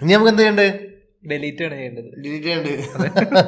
ഇനി നമുക്ക് എന്ത് ചെയ്യണ്ടേ ഡെലീറ്റ് ആണ് ചെയ്യേണ്ടത് ഡിലീറ്റ് ചെയ്യണ്ട്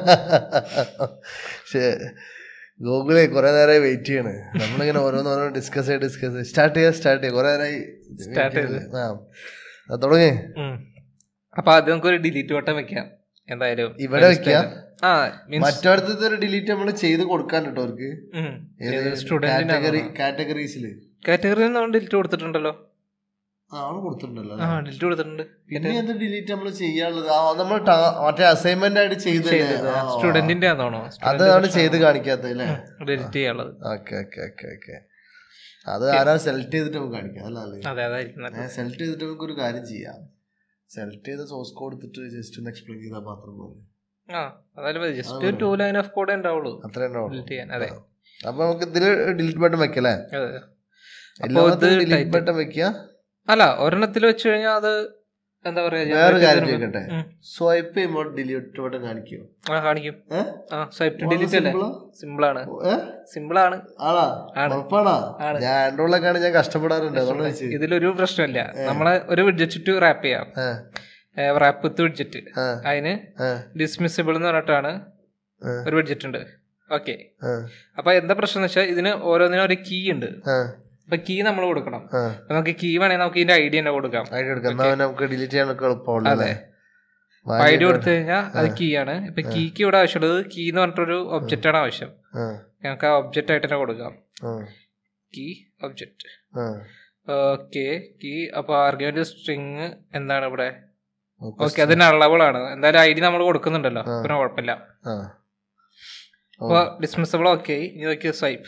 പക്ഷേ ഗൂഗിളെ കുറെ നേരമായി വെയിറ്റ് ചെയ്യാണ് നമ്മളിങ്ങനെ ഓരോന്നോരോ ഡിസ്കസ് ചെയ്ത് ഡിസ്കസ് സ്റ്റാർട്ട് ചെയ്യാ സ്റ്റാർട്ട് ചെയ്യാം കുറെ നേരമായി Start ചെയ്ത്. ആ ആ, തുടങ്ങി ഉം. അപ്പൊ അത് നമുക്ക് ഒരു ഡിലീറ്റ് ബട്ടൺ വെക്കാം എന്തായാലും ഇവിടെ വെക്കാം? ആ മീൻസ് മറ്റടുത്തത്തെ ഒരു ഡിലീറ്റ് നമ്മൾ ചെയ്ത് കൊടുക്കാൻ കേട്ടോ അവർക്ക് സ്റ്റുഡന്റിന്റെ കാറ്റഗറി കാറ്റഗറീസിൽ കാറ്റഗറി ഡിലീറ്റ് കൊടുത്തിട്ടുണ്ടല്ലോ ആണ് കൊടുത്തിട്ടുണ്ടല്ലോ ആ ഡിലീറ്റ് കൊടുത്തിട്ടുണ്ട് പിന്നെ എന്ത് ഡിലീറ്റ് നമ്മൾ ചെയ്യാനുള്ളത് ആ നമ്മൾ മറ്റേ അസൈൻമെന്റ് ആയിട്ട് ചെയ്തല്ലേ ആ, ആ. സ്റ്റുഡന്റിന്റെ ആണോ അതാണ് ചെയ്ത് കാണിക്കാത്തത് അല്ലേ ഡിലീറ്റ് ചെയ്യാനുള്ളത് ഓക്കെ ഓക്കെ ഓക്കെ ഓക്കെ അത് ആരാ സെലക്ട് ചെയ്തിട്ട് നമുക്ക് കാണിക്കാം അല്ല അല്ലേ അതെ അതായിരിക്കും നല്ലത്. സെലക്ട് ചെയ്തിട്ട് നമുക്ക് ഒരു കാര്യം ചെയ്യാം സെലക്ട് ചെയ്ത സോഴ്സ് കോഡ് എടുത്തിട്ട് ജസ്റ്റ് ഒന്ന് എക്സ്പ്ലെയിൻ ചെയ്താൽ മാത്രം പോലെ ആ അതായത് just two line of code ഉണ്ടാവുള്ളൂ അത്ര ഉണ്ടാവുള്ളൂ ഡിലീറ്റ് ചെയ്യാൻ അതെ അപ്പൊ നമുക്ക് ഇതില് ഡിലീറ്റ് ബട്ടൺ വെക്കല്ലേ അതെ എല്ലാത്തിലും ഇത് ഡിലീറ്റ് title. ബട്ടൺ വെക്കുക അല്ല ഒരെണ്ണത്തിൽ വെച്ച് കഴിഞ്ഞാൽ അത് എന്താ പറയാ വേറൊരു generate കാര്യം ചെയ്ത് ചോദിക്കട്ടെ ഉം. സ്വൈപ്പ് ചെയ്യുമ്പോൾ ഡിലീറ്റ് ബട്ടൺ കാണിക്കുമോ ആ കാണിക്കും ഏഹ് ആ സ്വൈപ്പ് ഡിലീറ്റ് അല്ലേ സിമ്പിൾ ആണ് സിമ്പിൾ ആണ് ആണാ ആണ്. ഉറപ്പാണാ ആണ്. ഞാൻ ആൻഡ്രോയിലൊക്കെയാണ് ഞാൻ കഷ്ടപ്പെടാറുണ്ട് അതുകൊണ്ട് ചോദിച്ചത്. ഇതിലൊരു പ്രശ്നമില്ല നമ്മളെ ഒരു വിഡ്ജറ്റ് റാപ്പ് ചെയ്യാം ഏ, റാപ്പ് വിത്ത് വിഡ്ജറ്റ് ഏ, അതിന് ഏ, ഡിസ്മിസിബിൾ എന്ന് പറഞ്ഞിട്ടാണ് ഏ, ഒരു വിഡ്ജറ്റ് ഉണ്ട് ഓക്കെ ഏ, അപ്പൊ എന്താ പ്രശ്നം എന്ന് വെച്ചാൽ ഇതിന് ഓരോന്നിനും ഒരു കീ ഉണ്ട് ഏ, അപ്പൊ കീ നമ്മൾ കൊടുക്കണം ഏ. അപ്പൊ നമുക്ക് കീ വേണമെങ്കിൽ നമുക്ക് ഇതിന്റെ ഐഡിയ തന്നെ കൊടുക്കാം ഐഡി എടുക്കാം എന്നാ പിന്നെ നമുക്ക് ഡിലീറ്റ് ചെയ്യാനൊക്കെ എളുപ്പമുള്ളൂ അതെ. ഐഡിയ കൊടുത്തു കഴിഞ്ഞാൽ അത് കീ ആണ് ഇപ്പൊ കീക്ക് ഇവിടെ ആവശ്യമുള്ളത് കീ എന്ന് പറഞ്ഞിട്ടൊരു ഒബ്ജക്റ്റ് ആണ് ആവശ്യം ഞങ്ങൾക്ക് ആ ഒബ്ജക്റ്റ് ആയിട്ട് തന്നെ കൊടുക്കാം കീ ഒബ്ജക്റ്റ് ഓക്കെ കീ അപ്പൊ ആർഗ്യുമെന്റ് സ്ട്രിങ് എന്താണ് ഇവിടെ ഓക്കെ അതിന് അളവൾ ആണ് എന്തായാലും ഐ ഡി നമ്മൾ കൊടുക്കുന്നുണ്ടല്ലോ പിന്നെ കുഴപ്പമില്ല അപ്പൊ ഡിസ്മിസബിൾ ഓക്കെ ഇനി നോക്കിയ സ്വൈപ്പ്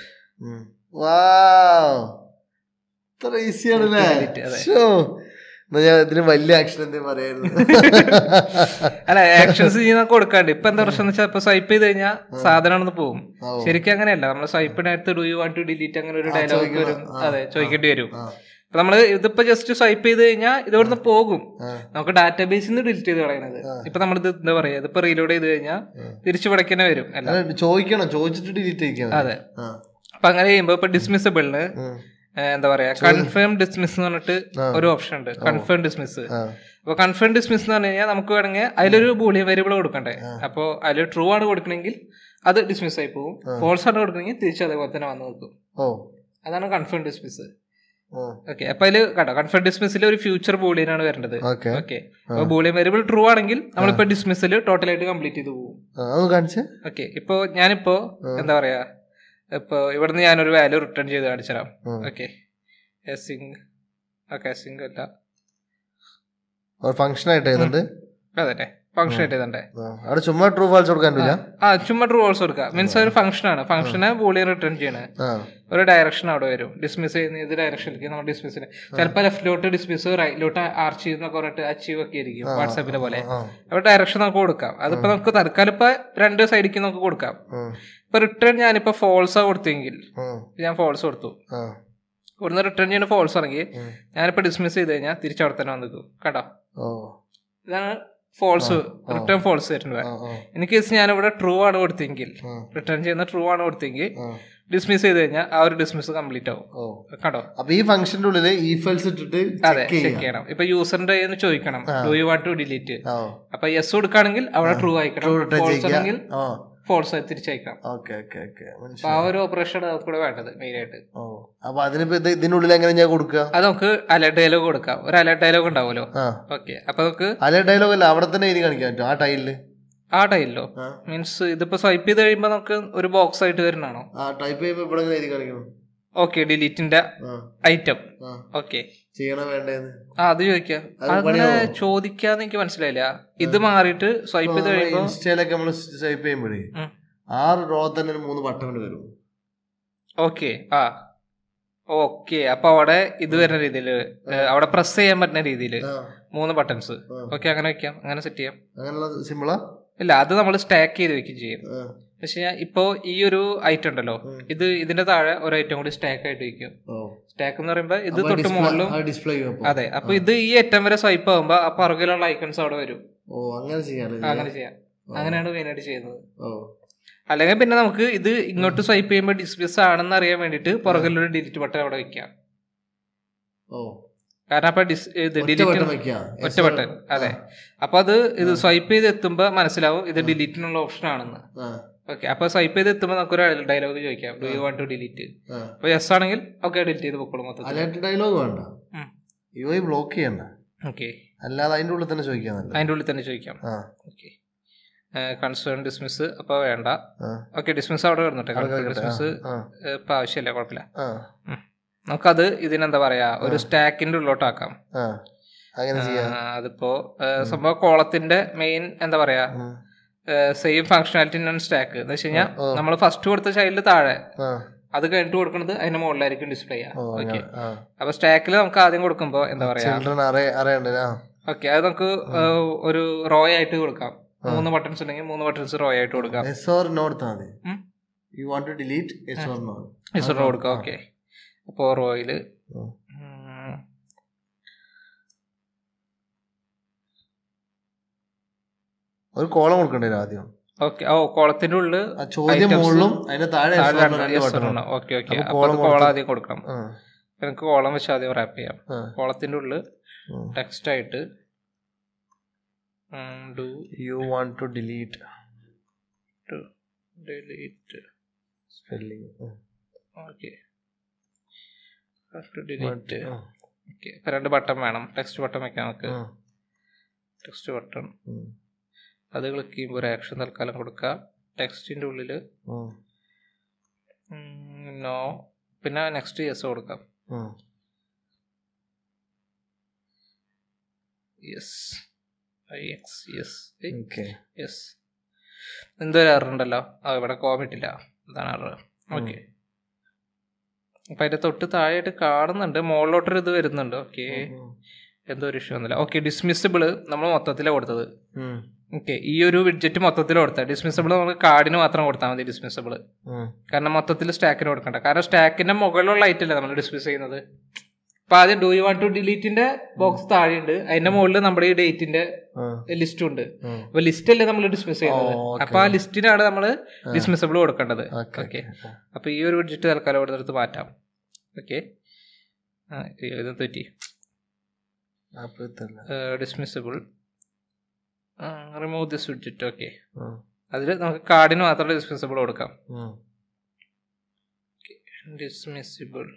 ഇത്ര ഈസി ആണല്ലേ Delete, അതെ. ശ്ശോ. എന്നാ ഞാൻ ഇതിന് വലിയ ആക്ഷൻ എന്തെങ്കിലും പറയായിരുന്നു അല്ല ആക്ഷൻസ് ചെയ്യുന്ന കൊടുക്കാണ്ട് ഇപ്പൊ എന്താ പ്രശ്നം എന്ന് വെച്ചാൽ ഇപ്പൊ സ്വൈപ്പ് ചെയ്ത് കഴിഞ്ഞാൽ സാധനം പോകും ഓ. ശരിക്കും അങ്ങനെയല്ല നമ്മൾ സ്വൈപ്പിനകത്ത് do you want to delete അങ്ങനെ ഒരു ഡയലോഗ് ചോദിക്കണം. വരും ആ, അതെ ചോദിക്കേണ്ടി വരും ആ, അപ്പൊ നമ്മള് ഇതിപ്പോ ജസ്റ്റ് സ്വൈപ്പ് ചെയ്ത് കഴിഞ്ഞാൽ ഇതോടുന്ന് പോകും ആ, നമുക്ക് ഡാറ്റാബേസിൽ നിന്ന് ഡിലീറ്റ് ചെയ്ത് കളയണത് ഇപ്പൊ നമ്മളിത് എന്താ പറയാ ഇതിപ്പോ റീലോഡ് ചെയ്ത് കഴിഞ്ഞാൽ തിരിച്ചു പടക്കന്നെ വരും അല്ല അല്ല, ചോദിക്കണം ചോദിച്ചിട്ട് ഡിലീറ്റ് ചെയ്യിക്കാൻ അതെ അപ്പൊ അങ്ങനെ ചെയ്യുമ്പോ ഇപ്പൊ ഡിസ്മിസബിളിന് എന്താ പറയാ കൺഫേം ഡിസ്മിസ് എന്ന് പറഞ്ഞിട്ട് ഒരു ഓപ്ഷൻ ഉണ്ട് കൺഫേം ഡിസ്മിസ് അപ്പൊ കൺഫേം ഡിസ്മിസ് എന്ന് പറഞ്ഞു കഴിഞ്ഞാൽ നമുക്ക് വേണമെങ്കിൽ അതിലൊരു ബൂളിയൻ വേരിയബിൾ കൊടുക്കണ്ടേ അപ്പൊ അതിൽ ട്രൂ ആണ് കൊടുക്കണമെങ്കിൽ അത് ഡിസ്മിസ് ആയി പോകും ഫോൾസ് ആണ് കൊടുക്കണമെങ്കിൽ തിരിച്ച് അതേപോലെ തന്നെ വന്ന് നിൽക്കും ഓ അതാണ് കൺഫേം ഡിസ്മിസ് ഓക്കെ അപ്പൊ അതിൽ കേട്ടോ കൺഫേം ഡിസ്മിസിൽ ഒരു ഫ്യൂച്ചർ ബൂളിയൻ ആണ് വരേണ്ടത് ഓക്കെ ഓക്കെ അപ്പൊ ബൂളിയൻ വേരിയബിൾ ട്രൂ ആണെങ്കിൽ നമ്മളിപ്പോ ഡിസ്മിസിൽ ടോട്ടൽ ആയിട്ട് കംപ്ലീറ്റ് ചെയ്ത് പോകും അത് കാണിച്ചേ ഓക്കെ ഇപ്പോ ഞാനിപ്പോ എന്താ പറയാ ഇപ്പൊ ഇവിടുന്ന് ഞാനൊരു വാല്യൂ റിട്ടേൺ ചെയ്ത് കാണിച്ചുതരാം ഉം. ഓക്കെ സിംഗ് ഓക്കെ സിംഗ് അല്ല ഫംഗ്ഷൻ ആയിട്ട് ചെയ്യുന്നുണ്ട് അതെ ഫംഗ്ഷൻ ആയിട്ട് ഇതണ്ടേ ആ, അവിടെ ചുമ്മാ ട്രൂ ഫാൾസ് കൊടുക്കാൻ പറ്റില്ല ആ ചുമ്മാ ട്രൂ ഓൾസ് കൊടുക്കുക മീൻസ് ഒരു ഫംഗ്ഷൻ ആണ് ഫംഗ്ഷന് ബൂളിയൻ റിട്ടേൺ ചെയ്യണേ ആ ഒരു ഡയറക്ഷൻ അവിടെ വരും ഡിസ്മിസ് ചെയ്യുന്ന ഏത് ഡയറക്ഷനിലേക്ക് നമ്മൾ ഡിസ്മിസിന് ചിലപ്പോൾ ലെഫ്റ്റിലോട്ട് ഡിസ്മിസ് റൈറ്റിലോട്ട് ആർച്ച് ചെയ്യുന്നൊക്കെ പറഞ്ഞിട്ട് അച്ചീവ് ഒക്കെ ആയിരിക്കും വാട്സാപ്പിലെ പോലെ ആ അവിടെ ഡയറക്ഷൻ നമുക്ക് കൊടുക്കാം അതിപ്പോ നമുക്ക് തൽക്കാലം ഇപ്പൊ രണ്ട് സൈഡിലേക്ക് നമുക്ക് കൊടുക്കാം ഉം, ഇപ്പൊ റിട്ടേൺ ഞാനിപ്പോ ഫോൾസാ കൊടുത്തെങ്കിൽ ഉം, ഞാൻ ഫോൾസ് കൊടുത്തു ആ ഇവിടുന്ന് റിട്ടേൺ ചെയ്യുന്ന ഫോൾസ് ആണെങ്കിൽ ഉം. ഞാനിപ്പോ ഡിസ്മിസ് ചെയ്ത് കഴിഞ്ഞാൽ തിരിച്ചവിടെ തന്നെ വന്നു നിൽക്കും കേട്ടോ ഓ ഇതാണ് ഫോൾസ് റിട്ടേൺ ഫോൾസ് വരുന്നത് ആ ആ ഇൻ കേസ് ഞാനിവിടെ ട്രൂ ആണ് കൊടുത്തെങ്കിൽ ആ, റിട്ടേൺ ചെയ്യുന്ന ട്രൂ ആണ് കൊടുത്തെങ്കിൽ ആ ഡിസ്മിസ് ചെയ്ത് കഴിഞ്ഞാൽ ആ ഒരു ഡിസ്മിസ് കംപ്ലീറ്റ് ആവും ഓ കണ്ടോ അപ്പൊ ഈ ഫംഗ്ഷന്റെ ഉള്ളില് ഈ ഫയൽസ് ഇട്ടിട്ട് അതെ check ചെക്ക് ചെയ്യാം ചെയ്യണം ഇപ്പൊ യൂസറിന്റെ കയ്യിൽ ചോദിക്കണം do you want to delete ആ അപ്പൊ യെസ് കൊടുക്കുകയാണെങ്കിൽ അവിടെ ട്രൂ അയക്കണം True return ഫോൾസ് ചെയ്യിക്കുക. ആണെങ്കിൽ ആ ഫോൾസ് തിരിച്ചയക്കണം ഓക്കെ ഓക്കെ ഓക്കെ അപ്പൊ ആ ഒരു ഓപ്പറേഷൻ നമുക്കിവിടെ വേണ്ടത് മെയിൻ ആയിട്ട് ഓ അപ്പൊ അതിനിപ്പോ ഇത് ഇതിനുള്ളിൽ എങ്ങനെ ഞാൻ കൊടുക്കുക അത് നമുക്ക് അലർട്ട് ഡയലോഗ് കൊടുക്കാം ഒരു അലർട്ട് ഡയലോഗ് ഉണ്ടാവുമല്ലോ ആ ഓക്കെ അപ്പൊ നമുക്ക് അല്ലെ ഡയലോഗ് അല്ല അവിടെ തന്നെ എഴുതി കാണിക്കാൻ പറ്റും ആ ടൈലില് ആ ടൈലിലോ ആ. മീൻസ് ഇതിപ്പോ സ്വൈപ്പ് ചെയ്ത് കഴിയുമ്പോ നമുക്ക് ഒരു ബോക്സ് ആയിട്ട് വരുന്നതാണോ ആ ടൈപ്പ് ചെയ്യുമ്പോ ഇവിടെ എങ്ങനെ എഴുതി കാണിക്കണം ഓക്കെ ഡിലീറ്റിന്റെ ആ ഐറ്റം ആ ഓക്കെ ചെയ്യണ വേണ്ടേന്ന് ആ അത് ചോദിക്കാം അത് അങ്ങനെ ചോദിക്കാന്ന് എനിക്ക് മനസ്സിലായില്ല ഇത് മാറിയിട്ട് സ്വൈപ്പ് ചെയ്ത് കഴിയുമ്പോ ഇൻസ്റ്റയിലൊക്കെ നമ്മൾ ടൈപ്പ് ചെയ്യുമ്പോഴേ ഉം. ആറ് റോ തന്നെ ഒരു മൂന്ന് ബട്ടൺ വരും ഓക്കെ ആ ഓക്കെ അപ്പൊ അവിടെ ഇത് വരുന്ന രീതിയിൽ അവിടെ പ്രസ് ചെയ്യാൻ പറ്റുന്ന രീതിയിൽ ആ, മൂന്ന് ബട്ടൺസ് ആ. ഓക്കെ അങ്ങനെ വെക്കാം അങ്ങനെ സെറ്റ് ചെയ്യാം അങ്ങനെയുള്ള സിമ്പിളാ ഇല്ല അത് നമ്മൾ സ്റ്റാക്ക് ചെയ്ത് വെക്കുകയും ചെയ്യും ആ, പക്ഷെ ഇപ്പോ ഈ ഒരു ഐറ്റം ഉണ്ടല്ലോ ഉം. ഇത് ഇതിന്റെ താഴെ ഒരു ഐറ്റം കൂടി സ്റ്റാക്ക് ആയിട്ട് വെക്കും ഓ സ്റ്റാക്ക് എന്ന് പറയുമ്പോ ഇത് അപ്പൊ തൊട്ട് display- മുകളിലും ആ ഡിസ്പ്ലേ ചെയ്യും അപ്പൊ അതെ അപ്പൊ ഇത് ഈ അറ്റം വരെ സ്വൈപ്പ് ആകുമ്പോ ആ പുറകിലുള്ള ഐക്കൺസ് അവിടെ വരും ഓ അങ്ങനെ ചെയ്യാനല്ലേ ആ, അങ്ങനെ ചെയ്യാം അങ്ങനെയാണ് മെയിൻ ആയിട്ട് ചെയ്യുന്നത് ഓ അല്ലെങ്കിൽ പിന്നെ നമുക്ക് ഇത് ഇങ്ങോട്ട് സ്വൈപ്പ് ചെയ്യുമ്പോൾ ഡിസ്പ്ലേസ് ആണെന്ന് അറിയാൻ വേണ്ടിയിട്ട് പുറകിലൊരു ഡിലീറ്റ് ബട്ടൺ അവിടെ വെക്കാം ഓ കാരണം അപ്പൊ ഡിസ് ഇത് ഒറ്റ ഡിലീറ്റ് ബട്ടൺ വെക്കുക ഒറ്റ ബട്ടൺ അതെ അപ്പൊ അത് ഇത് സ്വൈപ്പ് ചെയ്ത് എത്തുമ്പോ മനസ്സിലാവും ഇത് ഡിലീറ്റിനുള്ള ഓപ്ഷൻ ആണെന്ന് ആ ഓക്കെ അപ്പൊ സ്വൈപ്പ് ചെയ്ത് എത്തുമ്പോൾ നമുക്കൊരു ഡയലോഗ് ചോദിക്കാം do you want to delete ആ അപ്പൊ യെസ് ആണെങ്കിൽ ഓക്കെ ഡിലീറ്റ് ചെയ്ത് പൊക്കോളും മൊത്തത്തിൽ അലേർട്ട് ഡയലോഗ് വേണ്ട യു ഐ ബ്ലോക്ക് ചെയ്യണ്ട ഓക്കെ അല്ലാതെ അതിന്റെ ഉള്ളിൽ തന്നെ ചോദിക്കാന്നല്ല അതിന്റെ ഉള്ളിൽ തന്നെ ചോദിക്കാം ആ ഓക്കെ കൺസേൺ ഡിസ്മിസ് അപ്പൊ വേണ്ട ആ ഓക്കെ ഡിസ്മിസ് അവിടെ കിടന്നോട്ടെ അവിടെ കിടക്കട്ടെ. ഡിസ്മിസ് ആ ഇപ്പൊ ആവശ്യമില്ല കുഴപ്പമില്ല ആ ഉം. നമുക്കത് ഇതിനെന്താ പറയാ ഒരു സ്റ്റാക്കിന്റെ ഉള്ളോട്ടാക്കാം ആ അങ്ങനെ ചെയ്യാം ആ, അതിപ്പോ ഏ, സംഭവം കോളത്തിന്റെ മെയിൻ എന്താ പറയാ ഉം. സെയിം ഫംഗ്ഷനാലിറ്റി ഇൻ സ്റ്റാക്ക് എന്ന് വെച്ച് കഴിഞ്ഞാൽ ഓ. നമ്മൾ ഫസ്റ്റ് കൊടുത്ത ചൈൽഡ് താഴെ ആ അത് കഴിഞ്ഞിട്ട് കൊടുക്കുന്നത് അതിന്റെ മുകളിലായിരിക്കും ഡിസ്പ്ലേ ചെയ്യാം ഓ ഓക്കെ അങ്ങനെ ആ അപ്പൊ സ്റ്റാക്കിൽ നമുക്ക് ആദ്യം കൊടുക്കുമ്പോ എന്താ പറയാ ചിൽഡ്രൻ അറിയ അറിയണ്ട ആ ഓക്കെ അത് നമുക്ക് ഏ, ഒരു റോ ആയിട്ട് കൊടുക്കാം മൂന്ന് ബട്ടൺസ് ഉണ്ടെങ്കിൽ മൂന്ന് ബട്ടൺസ് റോ ആയിട്ട് കൊടുക്കാം എസ് ഓർ നോ എടുത്താൽ മതി ഉം. You want to delete yes or no row കൊടുക്കാം ഓക്കെ അപ്പോൾ റോയില് ഉം. ഒരു കോളം കൊടുക്കണ്ടേ ആദ്യം ഓക്കെ ഓ കോളത്തിന്റെ ഉള്ളിൽ ആ ചോദ്യം മുകളിലും അതിന്റെ താഴെ yes or no രണ്ട് ബട്ടൺ ഓക്കെ ഓക്കെ അപ്പൊ അപ്പൊ അത് column കോളം കൊടുത്ത് ആദ്യം കൊടുക്കണം ആ എനിക്ക് കോളം വെച്ച് ആദ്യം റാപ്പ് ചെയ്യാം ആ കോളത്തിന്റെ ഉള്ളിൽ ഉം. ടെക്സ്റ്റ് ആയിട്ട് do you want to delete delete spelling okay delete okay ഇപ്പൊ രണ്ട് ബട്ടൺ വേണം ടെക്സ്റ്റ് ബട്ടൺ വെക്കാം നമുക്ക് ടെക്സ്റ്റ് ബട്ടൺ അത് ക്ലിക്ക് ചെയ്യുമ്പോൾ ഒരു ആക്ഷൻ തൽക്കാലം കൊടുക്കുക ടെക്സ്റ്റിന്റെ ഉള്ളിൽ നോ പിന്നെ നെക്സ്റ്റ് യെസ് കൊടുക്കാം yes I X yes okay yes എന്തോ ഒരു എറർ ഉണ്ടല്ലോ ആ ഇവിടെ കോമിട്ടില്ല അതാണ് എറർ ഓക്കെ അപ്പൊ അതിന്റെ തൊട്ട് താഴെയായിട്ട് കാണുന്നുണ്ട് മുകളിലോട്ടൊരു ഇത് വരുന്നുണ്ട് ഓക്കെ എന്തോ ഒരു ഇഷ്യൂ ഒന്നുമില്ല ഓക്കെ ഡിസ്മിസിബിള് നമ്മൾ മൊത്തത്തിലാണ് കൊടുത്തത് ഓക്കെ ഈ ഒരു വിഡ്ജറ്റ് മൊത്തത്തിൽ കൊടുത്താൽ ഡിസ്മിസിബിൾ നമുക്ക് കാർഡിന് മാത്രം കൊടുത്താൽ മതി ഡിസ്മിസിബിൾ കാരണം മൊത്തത്തിൽ സ്റ്റാക്കിന് കൊടുക്കണ്ട കാരണം സ്റ്റാക്കിന്റെ മുകളിലുള്ള ഐറ്റം നമ്മൾ ഡിസ്മിസ് ചെയ്യുന്നത് അപ്പൊ ആദ്യം ഡു യു വാണ്ട് ടു ഡിലീറ്റിന്റെ ബോക്സ് താഴെയുണ്ട് അതിന്റെ മുകളിൽ നമ്മുടെ ഈ ഡേറ്റിന്റെ ലിസ്റ്റും ഉണ്ട് അപ്പൊ ലിസ്റ്റ് അല്ലേ നമ്മൾ ഡിസ്മിസ് ചെയ്യുന്നത് ഓ, okay. അപ്പൊ ആ ലിസ്റ്റിനാണ് നമ്മൾ ഡിസ്മിസിബിൾ കൊടുക്കേണ്ടത് ഓക്കെ ഓക്കെ അപ്പൊ ഈ ഒരു വിഡ്ജറ്റ് തൽക്കാലം ഇവിടെ എടുത്ത് മാറ്റാം ഓക്കെ ഇത് തെറ്റി dismissible remove this widget okay അതിൽ നമുക്ക് കാർഡിന് മാത്രം ഡിസ്മിസിബിൾ കൊടുക്കാം ഡിസ്മിസിബിൾ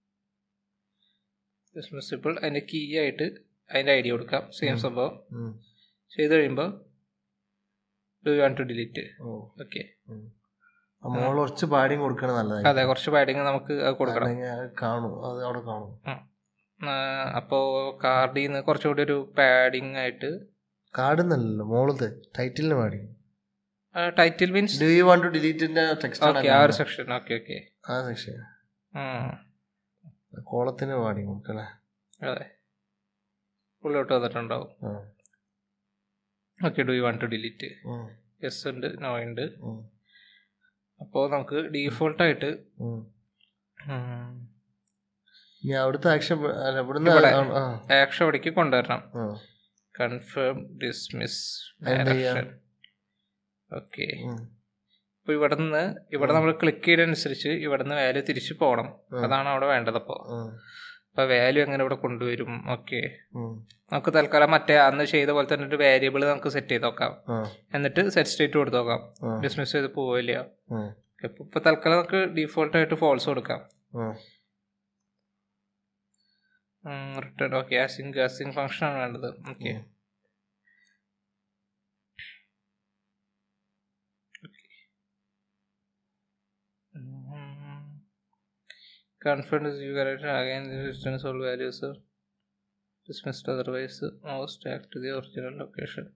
ഡിസ്മിസിബിൾ അതിന്റെ കീ ആയിട്ട് അതിന്റെ ഐ ഡി കൊടുക്കാം സെയിം സംഭവം ചെയ്ത് കഴിയുമ്പോൾ do you want to delete okay മോള് കുറച്ച് പാടിയും കൊടുക്കണ നല്ലതായി അതെ കുറച്ച് പാഡിങ് നമുക്ക് അത് കൊടുക്കണം കാണും അത് അവിടെ കാണും അപ്പോൾ കാർഡിൽ നിന്ന് കുറച്ചുകൂടി ഒരു പാഡിങ് ആയിട്ട് കാടുന്നല്ലോ മോളത് ടൈറ്റിലിന് പാടി title means do you want to ഡിലീറ്റിന്റെ ടെക്സ്റ്റ് ഓക്കെ ആ ഒരു സെക്ഷൻ ഓക്കെ ഓക്കെ ആ സെക്ഷൻ കോളത്തിന് പാടി കൊടുക്കല്ലേ അതെ ഉള്ളോട്ട് വന്നിട്ടുണ്ടാവും ആ. Okay do you want to delete ഉം, യെസ് ഉണ്ട് നോ ഉണ്ട് ഉം, അപ്പോൾ നമുക്ക് ഡീഫോൾട്ടായിട്ട് ഉം. ഇനി അവിടുത്തെ ആക്ഷൻ അല്ല ഇവിടുന്ന് ഇവിടെ. ആ, ആ, ആക്ഷൻ അവിടേക്ക് കൊണ്ടുവരണം ആ, കൺഫേം ഡിസ്മിസ് അതെന്താ ചെയ്യാ? ഡയറക്ഷൻ ഓക്കെ ഉം, അപ്പോൾ ഇവിടെ നിന്ന് ഇവിടെ നമ്മൾ ക്ലിക്ക് ചെയ്യുന്നതനുസരിച്ച് ഇവിടെ നിന്ന് വാല്യൂ തിരിച്ചു പോകണം ഉം. അതാണ് അവിടെ വേണ്ടത് അപ്പോൾ ഉം, അപ്പോൾ വാല്യൂ എങ്ങനെ ഇവിടെ കൊണ്ടുവരും ഓക്കെ ഉം, നമുക്ക് തൽക്കാലം മറ്റേ അന്ന് ചെയ്ത പോലെ തന്നെ ഒരു വേരിയബിൾ നമുക്ക് സെറ്റ് ചെയ്ത് നോക്കാം ആ, എന്നിട്ട് സെറ്റ് സ്റ്റേറ്റ് കൊടുത്ത് നോക്കാം ആ, ഡിസ്മിസ് ചെയ്ത് പോവില്ല ഉം, ഇപ്പൊ ഇപ്പൊ തൽക്കാലം നമുക്ക് ഡീഫോൾട്ട് ആയിട്ട് ഫോൾസ് കൊടുക്കാം ഉം. Return okay async async function ആണ് വേണ്ടത് ഓക്കെ ഉം. Confirm is you correct again distance all values dismissed otherwise most act to the original location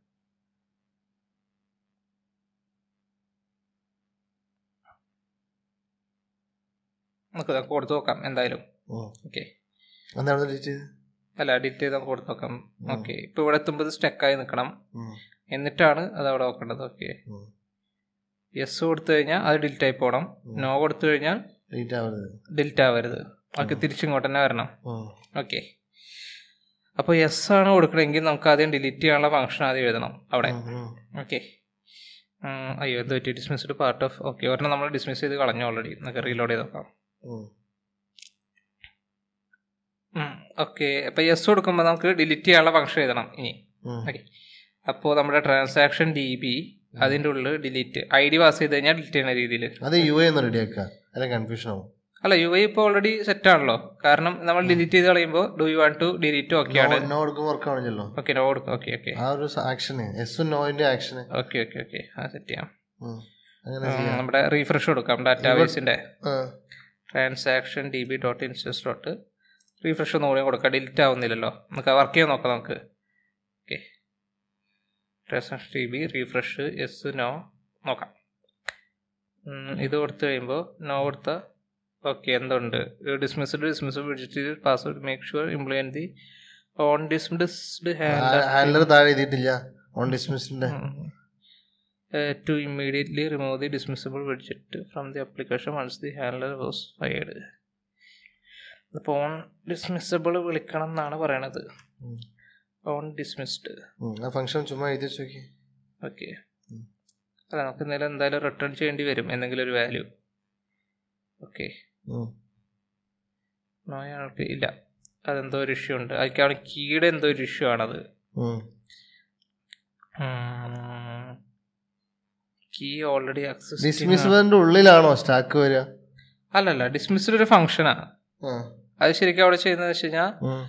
നമുക്ക് ഇതൊക്കെ കൊടുത്തു നോക്കാം എന്തായാലും ഉം. ഓക്കെ എന്താണ് ഡിലീറ്റ് ചെയ്ത് അല്ല എഡിറ്റ് ചെയ്ത് നമുക്ക് കൊടുത്തു നോക്കാം ഓക്കെ ഇപ്പൊ ഇവിടെ എത്തുമ്പോൾ ഇത് സ്റ്റക്കായി നിൽക്കണം ഉം, എന്നിട്ടാണ് അത് അവിടെ നോക്കേണ്ടത് ഓക്കെ ഉം. യെസ് കൊടുത്തു കഴിഞ്ഞാൽ അത് ഡിലിറ്റ് ആയി പോകണം നോ കൊടുത്തു കഴിഞ്ഞാൽ ഡിലീറ്റ് ആവരുത് ഡിലിറ്റ് ആവരുത് ഓക്കെ തിരിച്ചിങ്ങോട്ട് തന്നെ വരണം ഉം, ഓക്കെ അപ്പോൾ യെസ് ആണ് കൊടുക്കണമെങ്കിൽ നമുക്ക് ആദ്യം ഡിലീറ്റ് ചെയ്യാനുള്ള ഫംഗ്ഷൻ ആദ്യം എഴുതണം അവിടെ ഉം, ഉം. ഓക്കെ അയ്യോ എന്ത് പറ്റി ഡിസ്മിസ്ഡ് പാർട്ട് ഓഫ് ഓക്കെ ഒരെണ്ണം നമ്മൾ ഡിസ്മിസ് ചെയ്ത് കളഞ്ഞു ഓൾറെഡി നമുക്ക് റീലോഡ് ചെയ്ത് നോക്കാം ഉം. ഓക്കെ അപ്പോൾ യെസ് കൊടുക്കുമ്പോൾ നമുക്ക് ഡിലീറ്റ് ചെയ്യാനുള്ള ഫംഗ്ഷൻ എഴുതണം ഇനി ഉം. ഓക്കെ അപ്പോൾ നമ്മുടെ ട്രാൻസാക്ഷൻ ഡി ബി അതിൻ്റെ ഉള്ളിൽ ഡിലീറ്റ് ഐ ഡി പാസ് ചെയ്ത് കഴിഞ്ഞാൽ ഡിലീറ്റ് ചെയ്യുന്ന രീതിയിൽ അത് യു എ ഒന്ന് റെഡിയാക്കുക അല്ല കൺഫ്യൂഷൻ ആവും അല്ല യു ഐ ഇപ്പോൾ ഓൾറെഡി സെറ്റ് ആണല്ലോ കാരണം നമ്മൾ ഡിലീറ്റ് ചെയ്ത് കളയുമ്പോൾ do you want to delete okay ആണ് നോ കൊടുക്കുമ്പോൾ വർക്ക് ആവണില്ലല്ലോ ഓക്കെ നോ കൊടുക്കും ഓക്കെ ഓക്കെ ആ ഒരു ആക്ഷന് എസും നോയിന്റെ ആക്ഷന് ഓക്കെ ഓക്കെ ഓക്കെ ആ സെറ്റ് ചെയ്യാം അങ്ങനെ ഉം, ചെയ്യാം നമ്മുടെ റീഫ്രഷ് കൊടുക്കാം ഡാറ്റാബേസിൻ്റെ ആ. Transaction D B dot instance dot refresh ഒന്നുകൂടി കൊടുക്കാം ഡിലീറ്റ് ആവുന്നില്ലല്ലോ നമുക്ക് വർക്ക് ചെയ്യാൻ നോക്കാം നമുക്ക് okay transaction D B refresh yes no നോക്കാം ഉം, ഇത് കൊടുത്തു കഴിയുമ്പോൾ നോ കൊടുത്ത ഓക്കെ എന്തുണ്ട് ഡിസ്മിസ്ഡ് ഡിസ്മിസ്ഡ് വിഡിറ്റ് password make sure implement the on dismissed handler താഴെ എഴുതിയിട്ടില്ല ഓൺ ഡിസ്മിസിന്റെ to immediately remove the dismissible widget from the application once the handler was fired അപ്പോൾ ഓൺ ഡിസ്മിസബിൾ വിളിക്കണം എന്നാണ് പറയണത് ഓൺ ഡിസ്മിസ്ഡ് ആ ഫംഗ്ഷൻ ചുമ്മാ എഴുതി വെച്ച് നോക്കി ഓക്കെ ഉം. അല്ല നമുക്ക് എന്തായാലും എന്തായാലും റിട്ടേൺ ചെയ്യേണ്ടി വരും എന്തെങ്കിലും ഒരു വാല്യൂ ഓക്കെ ഉം. നോയാൾക്ക് ഇല്ല അതെന്തോ ഒരു ഇഷ്യൂ ഉണ്ട് അതിക്കാണ് കീയുടെ എന്തോ ഒരു ഇഷ്യൂ ആണത് ഉം. കീ ഓൾറെഡി ആക്സസ് ഡിസ്മിസിബിളിന്റെ ഉള്ളിലാണോ സ്റ്റാക്ക് വരിക അല്ലല്ല ഡിസ്മിസ്ഡ് ഒരു ഫംഗ്ഷനാണ് ആ. അത് ശരിക്കും അവിടെ ചെയ്യുന്നത് വെച്ച് കഴിഞ്ഞാൽ ഉം.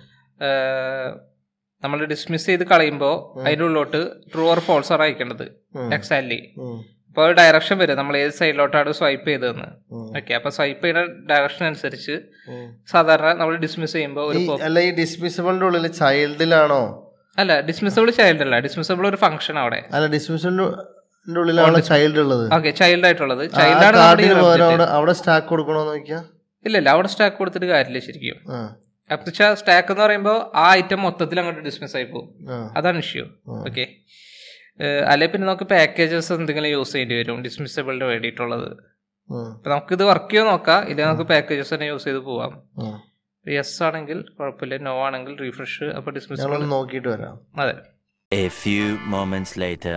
നമ്മൾ ഡിസ്മിസ് ചെയ്ത് കളയുമ്പോൾ അതിൻ്റെ ഉള്ളിലോട്ട് ട്രൂ ഓർ ഫോൾസ് ആണ് അയക്കേണ്ടത് ഉം. എക്സാക്ട്ലി ഉം. അപ്പോൾ ഒരു ഡയറക്ഷൻ വരും നമ്മൾ ഏത് സൈഡിലോട്ടാണ് സ്വൈപ്പ് ചെയ്തതെന്ന് ഉം. ഓക്കെ അപ്പോൾ സ്വൈപ്പ് ചെയ്യുന്ന ഡയറക്ഷൻ അനുസരിച്ച് ഉം. സാധാരണ നമ്മൾ ഡിസ്മിസ് ചെയ്യുമ്പോൾ ഒരു ഈ- pop- അല്ല ഈ ഡിസ്മിസിബിളിന്റെ ഉള്ളിൽ ചൈൽഡിലാണോ അല്ല ഡിസ്മിസബിൾ ചൈൽഡ് അല്ല ഡിസ്മിസബിൾ ഒരു ഫംഗ്ഷൻ അവിടെ അല്ല ഡിസ്മിസിബിളിന്റെ ഉള്ളിലാണോ ചൈൽഡ് ഉള്ളത് ഓക്കെ ചൈൽഡ് ആയിട്ടുള്ളത് ആ ചൈൽഡാണ് കാർഡിന് പകരം നമ്മുടെ അവിടെ അവിടെ സ്റ്റാക്ക് കൊടുക്കണോന്ന് നോക്കിയാ ഇല്ല ഇല്ല അവിടെ സ്റ്റാക്ക് കൊടുത്തിട്ട് കാര്യമില്ല ശരിക്കും ആ. അപ്പൊ സ്റ്റാക്ക് എന്ന് പറയുമ്പോൾ ആ ഐറ്റം മൊത്തത്തിൽ അങ്ങോട്ട് ഡിസ്മിസ് ആയി പോകും ആ. അതാണ് ഇഷ്യൂ ആ. ഓക്കെ അല്ലെ പിന്നെ നമുക്ക് പാക്കേജസ് എന്തെങ്കിലും യൂസ് ചെയ്യേണ്ടി വരും ഡിസ്മിസബിളിന് വേണ്ടിയിട്ടുള്ളത് ഉം. അപ്പൊ നമുക്കിത് വർക്ക് ചെയ്ത് നോക്കാം ഇല്ലെങ്കിൽ നമുക്ക് പാക്കേജസ് തന്നെ യൂസ് ചെയ്ത് പോവാം ഉം. യെസ് ആണെങ്കിൽ കുഴപ്പമില്ല നോ ആണെങ്കിൽ റീഫ്രഷ് അപ്പൊ ഡിസ്മിസബിൾ ഞങ്ങളൊന്ന് നോക്കിയിട്ട് വരാം അതെ A few moments later.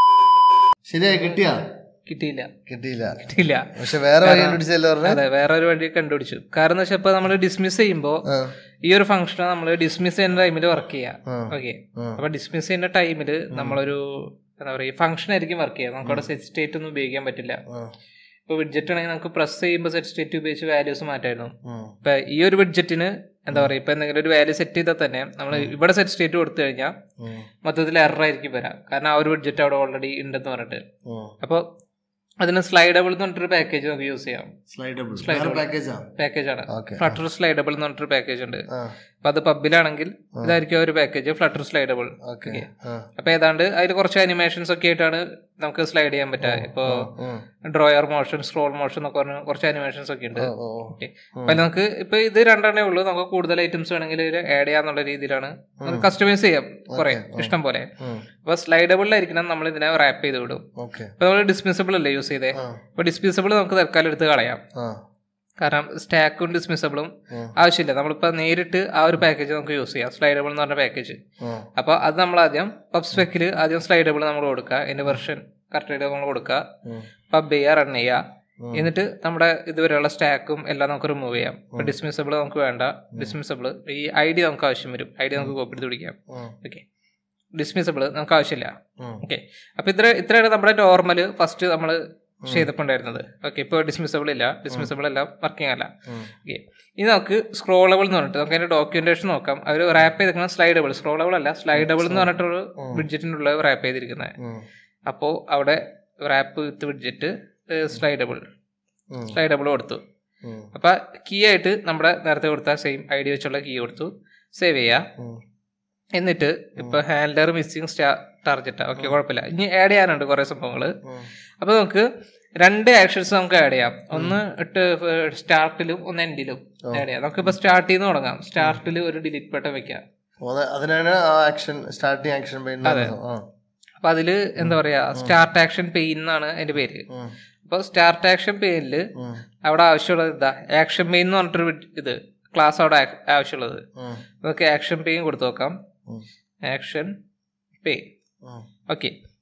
ശരിയായി കിട്ടിയാ കിട്ടിയില്ല കിട്ടിയില്ല കിട്ടിയില്ല പക്ഷെ വേറെ വഴി കണ്ടുപിടിച്ചല്ലോ പറഞ്ഞേ അതെ വേറെ ഒരു വഴി കണ്ടുപിടിച്ചു കാരണം എന്ന് വെച്ചാൽ ഇപ്പൊ നമ്മൾ ഡിസ്മിസ് ചെയ്യുമ്പോൾ ആ. ഈ ഒരു ഫംഗ്ഷൻ നമ്മൾ ഡിസ്മിസ് ചെയ്യുന്ന ടൈമിൽ വർക്ക് ചെയ്യാം ആ. ഓക്കെ ആ. അപ്പൊ ഡിസ്മിസ് ചെയ്യുന്ന ടൈമിൽ നമ്മളൊരു എന്താ പറയുക ഫംഗ്ഷൻ ആയിരിക്കും വർക്ക് ചെയ്യുക നമുക്ക് അവിടെ സെറ്റ് സ്റ്റേറ്റ് ഒന്നും ഉപയോഗിക്കാൻ പറ്റില്ല ആ. ഇപ്പൊ വിഡ്ജറ്റ് ആണെങ്കിൽ നമുക്ക് പ്രസ് ചെയ്യുമ്പോൾ സെറ്റ് സ്റ്റേറ്റ് ഉപയോഗിച്ച് വാല്യൂസ് മാറ്റായിരുന്നു ഉം. ഇപ്പൊ ഈ ഒരു വിഡ്ജറ്റിന് എന്താ പറയുക ഇപ്പൊ എന്തെങ്കിലും ഒരു വാല്യൂ സെറ്റ് ചെയ്താൽ തന്നെ നമ്മൾ ഇവിടെ സെറ്റ് സ്റ്റേറ്റ് കൊടുത്തു കഴിഞ്ഞാൽ ഉം. മൊത്തത്തിൽ എറർ ആയിരിക്കും വരാം കാരണം ആ ഒരു വിഡ്ജറ്റ് അവിടെ ഓൾറെഡി ഉണ്ടെന്ന് പറഞ്ഞിട്ട് ഉം. അപ്പോൾ അതിന് സ്ലൈഡബിൾ എന്ന് പറഞ്ഞിട്ടൊരു പാക്കേജ് നമുക്ക് യൂസ് ചെയ്യാം സ്ലൈഡബിൾ Slidable. പാക്കേജാ പാക്കേജ് ആണ് ഓക്കെ ഫ്ലട്ടർ സ്ലൈഡബിൾ എന്ന് പറഞ്ഞിട്ടൊരു പാക്കേജ് ഉണ്ട് ആ അപ്പൊ അത് പബ്ബിലാണെങ്കിൽ ഇതായിരിക്കും ആ ഒരു പാക്കേജ് ഫ്ലട്ടർ സ്ലൈഡബിൾ ഓക്കെ ആ അപ്പൊ ഏതാണ്ട് അതിൽ കുറച്ച് അനിമേഷൻസ് ഒക്കെ ആയിട്ടാണ് നമുക്ക് സ്ലൈഡ് ചെയ്യാൻ പറ്റുക ഇപ്പോ ഉം. ഡ്രോയർ മോഷൻ സ്ക്രോൾ മോഷൻ എന്നൊക്കെ പറഞ്ഞ കുറച്ച് അനിമേഷൻസ് ഒക്കെ ഉണ്ട് ഓ, ഓ, ഓ. ഓക്കെ അപ്പൊ നമുക്ക് ഇപ്പൊ ഇത് രണ്ടെണ്ണേ ഉള്ളൂ നമുക്ക് കൂടുതൽ ഐറ്റംസ് വേണമെങ്കിൽ ആഡ് ചെയ്യാന്നുള്ള രീതിയിലാണ് നമുക്ക് കസ്റ്റമൈസ് ചെയ്യാം കുറെ ഇഷ്ടം പോലെ ഉം. അപ്പൊ സ്ലൈഡബിളിലായിരിക്കണം നമ്മൾ ഇതിനെ റാപ്പ് ചെയ്ത് വിടും ഓക്കെ ഇപ്പൊ നമ്മൾ ഡിസ്മിസബിൾ അല്ലേ യൂസ് ചെയ്തേ ആ അപ്പൊ ഡിസ്മിസബിൾ നമുക്ക് തൽക്കാലം എടുത്ത് കളയാം ആ കാരണം സ്റ്റാക്കും ഡിസ്മിസബിളും ഉം. ആവശ്യമില്ല നമ്മളിപ്പോൾ നേരിട്ട് ആ ഒരു പാക്കേജ് നമുക്ക് യൂസ് ചെയ്യാം സ്ലൈഡബിൾ എന്ന് പറഞ്ഞ പാക്കേജ് ആ അപ്പോൾ അത് നമ്മൾ ആദ്യം പബ് സ്പെക്കിൽ ആദ്യം സ്ലൈഡബിൾ നമ്മൾ കൊടുക്കുക അതിന്റെ വെർഷൻ കറക്റ്റ് നമ്മൾ കൊടുക്കുക ഉം. പബ് ചെയ്യുക റൺ ചെയ്യുക ഉം. എന്നിട്ട് നമ്മുടെ ഇതുവരെയുള്ള സ്റ്റാക്കും എല്ലാം നമുക്ക് റിമൂവ് ചെയ്യാം ഇപ്പൊ ഡിസ്മിസബിൾ നമുക്ക് വേണ്ട ഡിസ്മിസബിൾ ഈ ഐ ഡി നമുക്ക് ആവശ്യം വരും ഐ ഡി നമുക്ക് കോപ്പി എടുത്ത് പിടിക്കാം ഉം. ഓക്കെ ഡിസ്മിസബിൾ നമുക്ക് ആവശ്യമില്ല ഉം. ഓക്കെ അപ്പൊ ഇത്ര ഇത്രയാണ് നമ്മുടെ നോർമൽ ഫസ്റ്റ് നമ്മൾ ചെയ്തപ്പോണ്ടായിരുന്നത് ഓക്കെ ഇപ്പോൾ ഡിസ്മിസബിൾ ഇല്ല ഡിസ്മിസബിൾ എല്ലാം വർക്കിംഗ് അല്ല ഉം. ഓക്കെ ഇനി നമുക്ക് സ്ക്രോളബിൾ എന്ന് പറഞ്ഞിട്ട് നമുക്ക് അതിന്റെ ഡോക്യുമെന്റേഷൻ നോക്കാം അവർ റാപ്പ് ചെയ്തിരിക്കുന്നത് സ്ലൈഡബിൾ സ്ക്രോളബിൾ അല്ല സ്ലൈഡബിൾ എന്ന് പറഞ്ഞിട്ടൊരു വിഡ്ജറ്റിൻ്റെ ഉള്ള റാപ്പ് ചെയ്തിരിക്കുന്നത് ഉം. അപ്പോൾ അവിടെ റാപ്പ് വിത്ത് വിഡ്ജറ്റ് സ്ലൈഡബിൾ ഉം. സ്ലൈഡബിൾ കൊടുത്തു ഉം. അപ്പൊ കീ ആയിട്ട് നമ്മുടെ നേരത്തെ കൊടുത്ത സെയിം ഐ ഡി വെച്ചുള്ള കീ കൊടുത്തു സേവ് ചെയ്യാം ഉം. എന്നിട്ട് ഇപ്പൊ ഹാൻഡലർ മിസ്സിംഗ് സ്റ്റാ ടാർജറ്റ് ഓക്കെ കുഴപ്പമില്ല ഇനി ആഡ് ചെയ്യാനുണ്ട് കുറെ സംഭവങ്ങൾ ഉം. അപ്പൊ നമുക്ക് രണ്ട് ആക്ഷൻസ് നമുക്ക് ആഡ് ചെയ്യാം ഒന്ന് ഇട്ട് സ്റ്റാർട്ടിലും ഒന്ന് എൻഡിലും ആഡ് ചെയ്യാം നമുക്കിപ്പോ സ്റ്റാർട്ടിൽ നിന്ന് തുടങ്ങാം സ്റ്റാർട്ടിൽ ഒരു ഡിലീറ്റ് ബട്ടൺ വെക്കാം ഓ, അത് അതിനാണ് ആ ആക്ഷൻ സ്റ്റാർട്ടിങ് ആക്ഷൻ പെയിന്റ് ആ അപ്പൊ അതില് എന്താ പറയാ സ്റ്റാർട്ട് ആക്ഷൻ പെയിൻ എന്നാണ് അതിന്റെ പേര് ഉം. അപ്പൊ സ്റ്റാർട്ട് ആക്ഷൻ പെയിനില് ഉം. അവിടെ ആവശ്യമുള്ളത് ഇതാ ആക്ഷൻ പെയിൻ എന്ന് പറഞ്ഞിട്ടൊരു വി- ഇത് ക്ലാസ് അവിടെ ആ- ആവശ്യമുള്ളത് ഉം. നമുക്ക് ആക്ഷൻ പെയിൻ കൊടുത്തു നോക്കാം ഉം. ആക്ഷൻ പെയിൻ ഉം. ഓക്കെ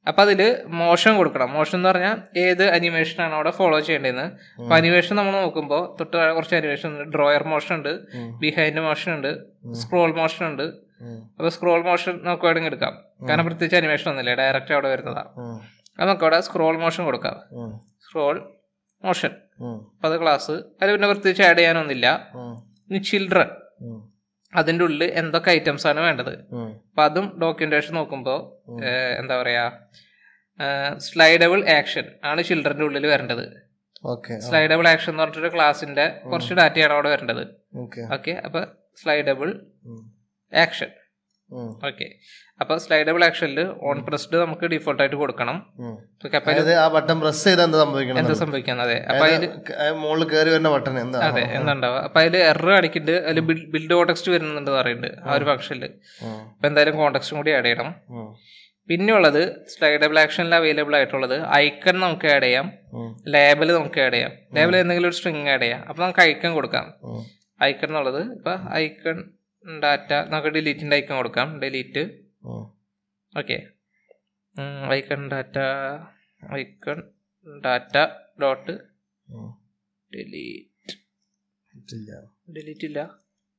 അപ്പൊ അതില് മോഷൻ കൊടുക്കണം മോഷൻ എന്ന് പറഞ്ഞാൽ ഏത് അനിമേഷൻ ആണ് അവിടെ ഫോളോ ചെയ്യേണ്ടതെന്ന് അപ്പൊ അനിമേഷൻ നമ്മൾ നോക്കുമ്പോൾ തൊട്ട് താഴെ കുറച്ച് അനിമേഷൻ ഉണ്ട് ഡ്രോയർ മോഷൻ ഉണ്ട് ബിഹൈൻഡ് മോഷൻ ഉണ്ട് സ്ക്രോൾ മോഷൻ ഉണ്ട് ഉം. അപ്പൊ സ്ക്രോൾ മോഷൻ നമുക്ക് വേണമെങ്കിൽ എടുക്കാം കാരണം പ്രത്യേകിച്ച് അനിമേഷൻ ഒന്നുമില്ല ഡയറക്റ്റ് അവിടെ വരുന്നതാ ഉം. അത് നമുക്ക് അവിടെ സ്ക്രോൾ മോഷൻ കൊടുക്കാം ഉം. സ്ക്രോൾ മോഷൻ ഉം. അപ്പൊ അത് ക്ലാസ് അതിൽ പിന്നെ പ്രത്യേകിച്ച് ആഡ് ചെയ്യാനൊന്നുമില്ല ഉം. ഇനി ചിൽഡ്രൻ ഉം. അതിൻ്റെ ഉള്ളിൽ എന്തൊക്കെ ഐറ്റംസ് ആണ് വേണ്ടത് ഉം. അപ്പം അതും ഡോക്യുമെന്റേഷൻ നോക്കുമ്പോൾ എന്താ പറയാ സ്ലൈഡബിൾ ആക്ഷൻ ആണ് ചിൽഡ്രൻ്റെ ഉള്ളിൽ വരേണ്ടത് ഓക്കെ സ്ലൈഡബിൾ ആക്ഷൻ എന്ന് പറഞ്ഞിട്ടൊരു ക്ലാസിന്റെ കുറച്ച് ഡാറ്റയാണ് അവിടെ വരേണ്ടത് ഓക്കെ ഓക്കെ അപ്പൊ സ്ലൈഡബിൾ ഉം. ആക്ഷൻ ഉം. ഓക്കെ അപ്പൊ സ്ലൈഡബിൾ ആക്ഷനിൽ ഓൺ പ്രസ്ഡ് നമുക്ക് ഡിഫോൾട്ട് ആയിട്ട് കൊടുക്കണം ഉം. ഓക്കെ അപ്പൊ അതില് അതായത് ആ ബട്ടൺ പ്രസ് ചെയ്താൽ എന്താ സംഭവിക്കണം എന്താ സംഭവിക്കുന്നത് അതെ അപ്പൊ അതില് മുകളിൽ കയറി വരുന്ന ബട്ടൺ എന്താ അതെ എന്താണ്ടാവുക അപ്പൊ അതിൽ എറർ കാണിക്കുന്നുണ്ട് അതിൽ ബിൽഡ് കോണ്ടെക്സ്റ്റ് വരുന്നുണ്ട് പറയുന്നുണ്ട് ആ ഒരു ഫംഗ്ഷനിൽ ഉം. അപ്പൊ എന്തായാലും കോണ്ടെക്സ്റ്റും കൂടി ആഡ് ചെയ്യണം ഉം. പിന്നെയുള്ളത് സ്ലൈഡബിൾ ആക്ഷനിൽ അവൈലബിൾ ആയിട്ടുള്ളത് ഐക്കൺ നമുക്ക് ആഡ് ചെയ്യാം ഉം. ലേബൽ നമുക്ക് ആഡ് ചെയ്യാം ലേബൽ എന്തെങ്കിലും ഒരു സ്ട്രിങ് ആഡ് ചെയ്യാം അപ്പൊ നമുക്ക് ഐക്കൺ കൊടുക്കാം ഉം. ഐക്കൺ എന്നുള്ളത് ഇപ്പൊ ഐക്കൺ ഡാറ്റ നമുക്ക് ഡിലീറ്റിന്റെ ഐക്കൺ കൊടുക്കാം ഡിലീറ്റ് ഉം. Okay icon data icon data dot ഉം. ഡിലീറ്റ് ഇല്ല. ഡിലീറ്റ് ഇല്ല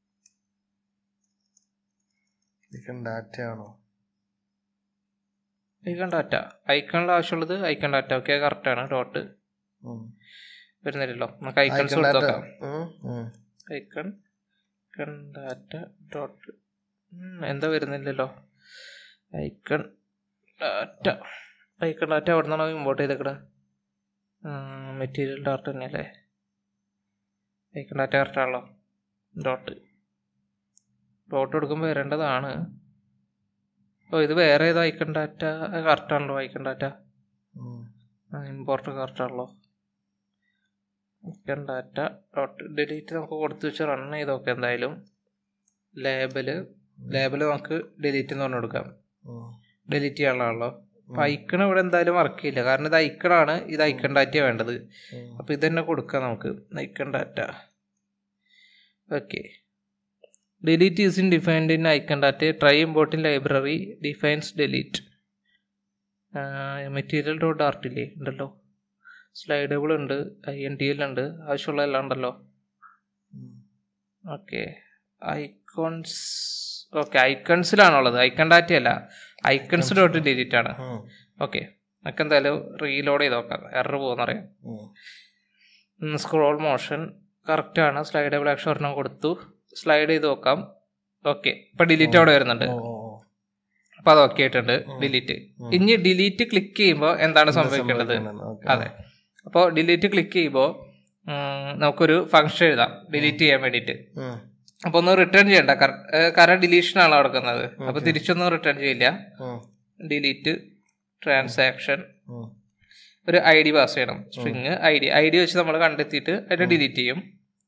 ഇതൊക്കെ ഡാറ്റ ആണോ ഐക്കൺ ഡാറ്റ ഐക്കണിൽ ആവശ്യമുള്ളത് ഐക്കൺ ഡാറ്റ ഓക്കെ കറക്റ്റ് ആണ് ഡോട്ട് ഉം. വരുന്നില്ലല്ലോ നമുക്ക് ഐക്കൺസ് Icon കൊടുത്ത് data. നോക്കാം ഉം. ഉം. ഐക്കൺ ഐക്കൺ ഡാറ്റ ഡോട്ട് എന്താ വരുന്നില്ലല്ലോ ഐക്കൺ ഡാറ്റ ഐക്കൺ ഡാറ്റ എവിടെ നിന്നാണോ ഇമ്പോർട്ട് ചെയ്തേക്കണ മെറ്റീരിയൽ ഡാറ്റ തന്നെയല്ലേ ഐക്കൺ ഡാറ്റ കറക്റ്റ് ആണല്ലോ ഡോട്ട് ഡോട്ട് കൊടുക്കുമ്പോൾ വരേണ്ടതാണ് ഓ ഇത് വേറെ ഏതോ ഐക്കൺ ഡാറ്റ കറക്റ്റ് ആണല്ലോ ഐക്കൺ ഡാറ്റ ഉം. ഇമ്പോർട്ട് കറക്റ്റ് ആണല്ലോ ഐക്കൺ ഡാറ്റ ഡോട്ട് ഡിലീറ്റ് നമുക്ക് കൊടുത്തു വെച്ച് റൺ ചെയ്ത് നോക്കാം എന്തായാലും ലേബല് ലേബല് നമുക്ക് ഡിലീറ്റ് എന്ന് പറഞ്ഞു കൊടുക്കാം ഉം. ഡിലീറ്റ് ചെയ്യാനുള്ളതാണല്ലോ അപ്പൊ ഐക്കൺ ഇവിടെ എന്തായാലും വർക്ക് ചെയ്യില്ല കാരണം ഇത് ഐക്കണാണ് ഇത് ഐക്കൺ ഡാറ്റ വേണ്ടത് ഉം. അപ്പൊ ഇത് തന്നെ കൊടുക്കാം നമുക്ക് icon data okay delete is in defined in icon data try import in library defines delete material dot ആർട്ടില്ലേ ഉണ്ടല്ലോ സ്ലൈഡബിൾ ഉണ്ട് ഐ എൻ ടി എൽ ഉണ്ട് ആവശ്യമുള്ള എല്ലാം ഉണ്ടല്ലോ ഉം. ഓക്കെ ഐക്കോൺസ് ഓക്കെ ഐക്കൺസിലാണുള്ളത് ഐക്കൺ ഡാറ്റ അല്ല ഐക്കൺസ് ഡോട്ട് ഡിലീറ്റ് ആണ് ഉം. ഓക്കെ നമുക്ക് എന്തായാലും റീലോഡ് ചെയ്ത് നോക്കാം എറർ പോകുന്നറിയാം ഉം. സ്ക്രോൾ മോഷൻ കറക്റ്റ് ആണ് സ്ലൈഡബിൾ ആക്ഷൻ ഒരെണ്ണം കൊടുത്തു സ്ലൈഡ് ചെയ്ത് നോക്കാം ഓക്കെ ഇപ്പൊ ഡിലീറ്റ് അവിടെ വരുന്നുണ്ട് ഓ, ഓ, ഓ. അപ്പൊ അത് ഓക്കെ ആയിട്ടുണ്ട് ഡിലീറ്റ് ഇനി ഡിലീറ്റ് ക്ലിക്ക് ചെയ്യുമ്പോൾ എന്താണ് സംഭവിക്കേണ്ടത് ഓക്കെ. അതെ അപ്പോൾ ഡിലീറ്റ് ക്ലിക്ക് ചെയ്യുമ്പോൾ നമുക്കൊരു ഫംഗ്ഷൻ എഴുതാം ഡിലീറ്റ് ചെയ്യാൻ വേണ്ടിയിട്ട് ഉം. അപ്പൊ ഒന്ന് റിട്ടേൺ ചെയ്യണ്ട കറ- ഏഹ് കാരണം ഡിലീഷൻ ആണ് നടക്കുന്നത് അപ്പൊ തിരിച്ചൊന്നും റിട്ടേൺ ചെയ്യില്ല ഉം. ഡിലീറ്റ് ട്രാൻസാക്ഷൻ ഉം. ഒരു ഐ ഡി പാസ് ചെയ്യണം string I D I D വെച്ച് നമ്മൾ കണ്ടെത്തിയിട്ട് അതിനെ ഡിലീറ്റ് ചെയ്യും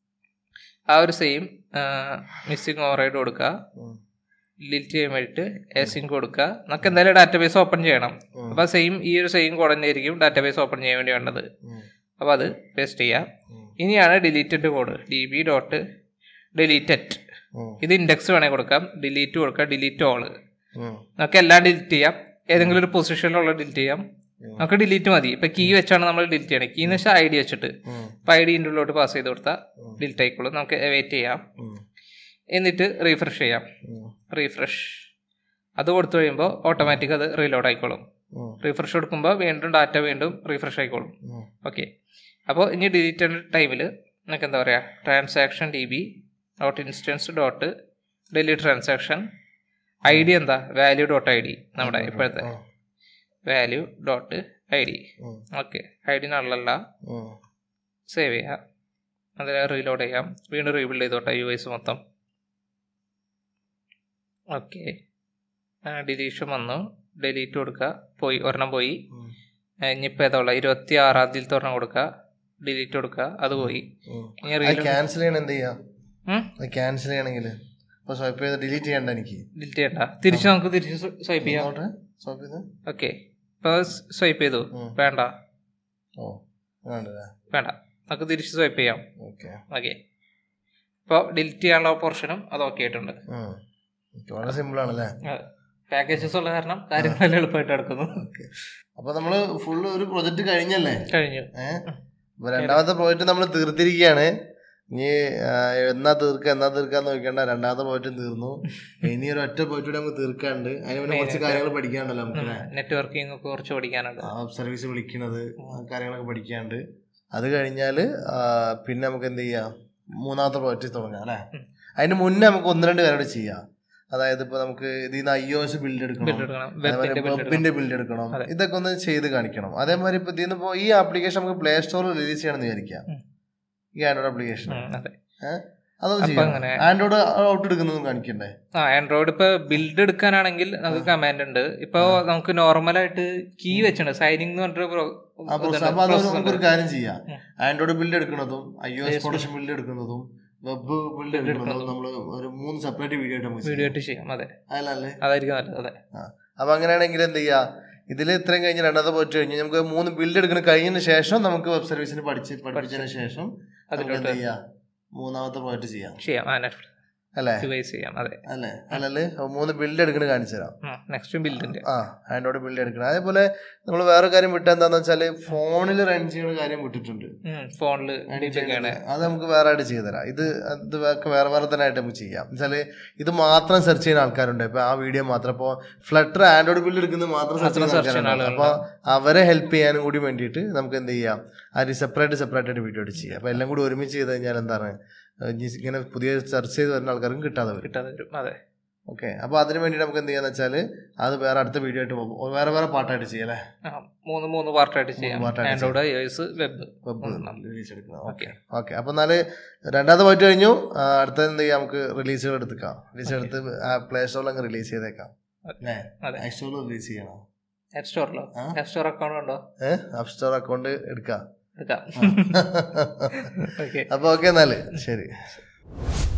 ആ ഒരു സെയിം മിസ്സിംഗ് ഓവറൈഡ് കൊടുക്കുക ഉം. ഡിലീറ്റ് ചെയ്യാൻ വേണ്ടിയിട്ട് എസിങ് കൊടുക്കുക നമുക്ക് എന്തായാലും ഡാറ്റാബേസ് ഓപ്പൺ ചെയ്യണം അപ്പോൾ സെയിം ഈ ഒരു സെയിം കോഡ് തന്നെ ആയിരിക്കും ഡാറ്റാബേസ് ഓപ്പൺ ചെയ്യാൻ വേണ്ടി വേണ്ടത് ഉം. അപ്പോൾ അത് പേസ്റ്റ് ചെയ്യാം ഉം. ഇനിയാണ് deleted code D B dot deleted ഉം. ഇത് ഇൻഡെക്സ് വേണേൽ കൊടുക്കാം ഡിലീറ്റ് കൊടുക്കാം ഡിലീറ്റ് ഓള് ഉം. നമുക്ക് എല്ലാം ഡിലീറ്റ് ചെയ്യാം ഏതെങ്കിലും ഒരു പൊസിഷനിലുള്ള ഡിലീറ്റ് ചെയ്യാം നമുക്ക് ഡിലീറ്റ് മതി ഇപ്പൊ കീ വെച്ചാണ് നമ്മൾ ഡിലീറ്റ് ചെയ്യണത് കീ എന്ന് വെച്ചാൽ ഐ ഡി വെച്ചിട്ട് ഉം. അപ്പൊ ഐ ഡി ഉള്ളിലോട്ട് പാസ് ചെയ്ത് കൊടുത്താൽ ഡിലീറ്റ് ആയിക്കോളും നമുക്ക് വെയിറ്റ് ചെയ്യാം ഉം. എന്നിട്ട് റീഫ്രഷ് ചെയ്യാം ഉം. റീഫ്രഷ് അത് കൊടുത്തു കഴിയുമ്പോൾ ഓട്ടോമാറ്റിക് അത് റീലോഡ് ആയിക്കോളും ഉം. റീഫ്രഷ് കൊടുക്കുമ്പോൾ വീണ്ടും ഡാറ്റ വീണ്ടും റീഫ്രഷ് ആയിക്കോളും ഉം. ഓക്കെ അപ്പോൾ ഇനി ഡിലീറ്റ് ചെയ്യുന്ന ടൈമിൽ നമുക്ക് എന്താ പറയുക transaction D B dot instance dot delete transaction I D എന്താ വാല്യൂ ഡോട്ട് ഐ ഡി നമ്മുടെ ഇപ്പോഴത്തെ ഉം. വാല്യൂ ഡോട്ട് ഐ ഡി ഉം. ഓക്കെ ഐ ഡി നല്ലല്ല ഉം. സേവ് ചെയ്യാം അതിൽ റീലോഡ് ചെയ്യാം വീണ്ടും റീബിൽഡ് ചെയ്തോട്ടെ യു എസ് മൊത്തം ഓക്കെ ഡിലീഷൻ വന്നു ഡിലീറ്റ് കൊടുക്കുക പോയി ഒരെണ്ണം പോയി ഉം. ഇനിയിപ്പോൾ ഏതാ ഇരുപത്തി ആറാം തീയതി ഒരെണ്ണം കൊടുക്കുക ഡിലീറ്റ് കൊടുക്കുക അത് പോയി ഉം. ഇനി അത് റീലോഡ് ക്യാൻസൽ ചെയ്യണം എന്ത് ചെയ്യാം അത് ക്യാൻസൽ ചെയ്യണമെങ്കിൽ അപ്പൊ സ്വൈപ്പ് ചെയ്ത് ഡിലീറ്റ് ചെയ്യണ്ട എനിക്ക് ഡിലീറ്റ് ചെയ്യണ്ട തിരിച്ച് നമുക്ക് തിരിച്ച് സ്വൈപ്പ് ചെയ്യാം അങ്ങോട്ട് സ്വൈപ്പ് ചെയ്ത് ഓക്കെ ഇപ്പോൾ സ്വൈപ്പ് ചെയ്തു ഉം. വേണ്ട ഓ വേണ്ടല്ലേ വേണ്ട നമുക്ക് തിരിച്ച് സ്വൈപ്പ് ചെയ്യാം ഓക്കെ ഓക്കെ ഇപ്പോൾ ഡിലീറ്റ് ചെയ്യാനുള്ള പോർഷനും അത് ഓക്കെ ആയിട്ടുണ്ട് വളരെ സിമ്പിൾ ആണല്ലേ പാക്കേജസ് ഉള്ള കാരണം കാര്യങ്ങളെല്ലാം എളുപ്പമായിട്ട് നടക്കുന്നു അപ്പൊ നമ്മള് ഫുള്ള് ഒരു പ്രൊജക്ട് കഴിഞ്ഞല്ലേ കഴിഞ്ഞു ഏഹ് അപ്പൊ രണ്ടാമത്തെ പ്രോജക്റ്റ് നമ്മൾ തീർത്തിരിക്കുകയാണ് ഇനി ആ, എന്നാ തീർക്ക എന്നാ തീർക്കാന്ന് നോക്കണ്ട രണ്ടാമത്തെ പ്രോജക്റ്റും തീർന്നു ഇനി ഒരു ഒറ്റ പ്രോജക്റ്റ് നമുക്ക് തീർക്കാണ്ട് അതിന് പിന്നെ കുറച്ച് കാര്യങ്ങൾ പഠിക്കാണ്ടല്ലോ നമുക്ക് അല്ലേ? നെറ്റ്വർക്കിംഗ് ഒക്കെ കുറച്ച് പഠിക്കാനുണ്ട് ആ സർവീസ് വിളിക്കണത് ആ കാര്യങ്ങളൊക്കെ പഠിക്കാണ്ട് അത് കഴിഞ്ഞാല് ആ, പിന്നെ നമുക്ക് എന്ത് ചെയ്യാം മൂന്നാമത്തെ പ്രോജക്റ്റ് തുടങ്ങാം അല്ലേ ഉം. അതിന് മുന്നേ നമുക്ക് ഒന്ന് രണ്ട് കാര്യങ്ങൾ ചെയ്യാം അതായത് ഇപ്പൊ നമുക്ക് ഇതിൽ നിന്ന് ഐ ഒ എസ് ബിൽഡ് എടുക്കണം ബിൽഡ് എടുക്കണം വെബിന്റെ ബിൽഡ് എടുക്കണം വെബിന്റെ ബിൽഡ് എടുക്കണം അതെ. ഇതൊക്കെ ഒന്ന് ചെയ്ത് കാണിക്കണം അതേമാതിരി ഇപ്പൊ ഇതിന്ന് ഇപ്പോ ഈ ആപ്ലിക്കേഷൻ നമുക്ക് പ്ലേ സ്റ്റോറിൽ റിലീസ് ചെയ്യണമെന്ന് വിചാരിക്കാം ഉം. ഈ ആൻഡ്രോയിഡ് ആപ്ലിക്കേഷൻ ഉം, അതെ അതൊന്നും അപ്പൊ ചെയ്യാം അങ്ങനെ ആൻഡ്രോയിഡ് ഔട്ട് എടുക്കുന്നതും കാണിക്കണ്ടേ ആ ആൻഡ്രോയിഡ് ഇപ്പൊ ബിൽഡ് എടുക്കാനാണെങ്കിൽ നമുക്ക് കമാൻഡ് ഉണ്ട് ഇപ്പൊ നമുക്ക് നോർമൽ ആയിട്ട് കീ വെച്ചിട്ടുണ്ട് സൈനിങ് എന്ന് പറഞ്ഞിട്ട് pro- ആ process- ഇതുണ്ട്, അപ്പൊ അത് process നമുക്ക് ഒരു ഉണ്ട്. കാര്യം ചെയ്യാം ഉം. ആൻഡ്രോയിഡ് ബിൽഡ് എടുക്കുന്നതും I O S Yes, production build എടുക്കുന്നതും വെബ് ബിൽഡ് എടുക്കുന്നതും നമ്മൾ ഒരു മൂന്ന് സെപ്പറേറ്റ് വീഡിയോ ആയിട്ട് നമുക്ക് വീഡിയോ ചെയ്യാം. ആയിട്ട് ചെയ്യാം അതെ അതല്ലേ അതായിരിക്കും നല്ലത് അതെ അപ്പൊ അങ്ങനെയാണെങ്കിൽ എന്ത് ചെയ്യാ ഇതിൽ ഇത്രയും കഴിഞ്ഞ് രണ്ടാമത്തെ പോയിട്ട് കഴിഞ്ഞ് നമുക്ക് മൂന്ന് ബിൽഡ് എടുക്കുന്ന കഴിഞ്ഞതിന് ശേഷം നമുക്ക് വെബ് സർവീസിന് പഠിച്ച് പഠിപ്പിച്ചതിന് ശേഷം നമുക്ക് അതിലോട്ട് എന്ത് ചെയ്യാം മൂന്നാമത്തെ പ്രോജക്റ്റ് ചെയ്യാം ചെയ്യാം ആ നെറ്റ്ഫ്ലിക്സ് അല്ലേ ഡിവൈസ് ചെയ്യാം അതെ അല്ലേ അല്ലല്ലേ അപ്പൊ മൂന്ന് ബിൽഡ് എടുക്കണ കാണിച്ചു തരാം നെക്സ്റ്റ് ബിൽഡിന്റെ ആ ആൻഡ്രോയിഡ് ബിൽഡ് എടുക്കണം അതേപോലെ നമ്മൾ വേറെ കാര്യം വിട്ട എന്താന്ന് വെച്ചാൽ ഫോണിൽ റൺ ചെയ്യുന്ന കാര്യം വിട്ടിട്ടുണ്ട് ഫോണില് ഡിബിക്കാണ് അത് നമുക്ക് വേറെ ആയിട്ട് ചെയ്തു തരാം ഇത് ഇത് ഒക്കെ വേറെ വേറെ തന്നെ ആയിട്ട് നമുക്ക് ചെയ്യാം വെച്ചാല് ഇത് മാത്രം സെർച്ച് ചെയ്യുന്ന ആൾക്കാരുണ്ട് ഇപ്പൊ ആ വീഡിയോ മാത്രം ഇപ്പോൾ ഫ്ലട്ടർ ആൻഡ്രോയിഡ് ബിൽഡ് എടുക്കുന്നത് മാത്രം സെർച്ച് മാത്രം search ചെയ്യുന്ന ചെയ്യുന്ന ആൾക്കാരുണ്ട് അപ്പൊ അവരെ ഹെൽപ്പ് ചെയ്യാനും കൂടി വേണ്ടിയിട്ട് നമുക്ക് എന്ത് ചെയ്യാം അത് സെപ്പറേറ്റ് സെപ്പറേറ്റ് ആയിട്ട് വീഡിയോ ആയിട്ട് ചെയ്യാം അപ്പൊ എല്ലാം കൂടി ഒരുമിച്ച് ചെയ്ത് കഴിഞ്ഞാൽ എന്താണ് ഇനി ഇങ്ങനെ പുതിയ സെർച്ച് ചെയ്ത് വരുന്ന ആൾക്കാർക്കും കിട്ടാതെ വരും കിട്ടാതെ വരും അതെ ഓക്കെ അപ്പൊ അതിന് വേണ്ടി നമുക്ക് എന്ത് ചെയ്യാന്ന് വെച്ചാൽ അത് വേറെ അടുത്ത വീഡിയോ ആയിട്ട് പോകും വേറെ വേറെ പാട്ടായിട്ട് ചെയ്യാം അല്ലേ ആ, മൂന്ന് മൂന്ന് പാർട്ടായിട്ട് ചെയ്യാം part ആയിട്ട് ആൻഡ്രോയിഡ് ഐഎസ് വെബ് വെബ് ഉം. റിലീസ് എടുക്കണം ഓക്കെ ഓക്കെ അപ്പൊ എന്നാല് രണ്ടാമത്തെ പോയിട്ട് കഴിഞ്ഞു ആ, അടുത്ത എന്ത് ചെയ്യാം നമുക്ക് റിലീസുകൾ എടുത്തേക്കാം റിലീസ് എടുത്ത് പ്ലേ സ്റ്റോറിൽ അങ്ങ് റിലീസ് ചെയ്തേക്കാം അല്ലേ അതെ ആപ്പ് സ്റ്റോറിൽ റിലീസ് ചെയ്യണം ആപ്പ് സ്റ്റോറിലോ ആ? ആപ്പ് സ്റ്റോർ അക്കൗണ്ട് ഉണ്ടോ ഏഹ് ആപ്പ് സ്റ്റോർ അക്കൗണ്ട് എടുക്കാം എടുക്കാം ഓക്കെ അപ്പൊ ഓക്കെ എന്നാല് ശരി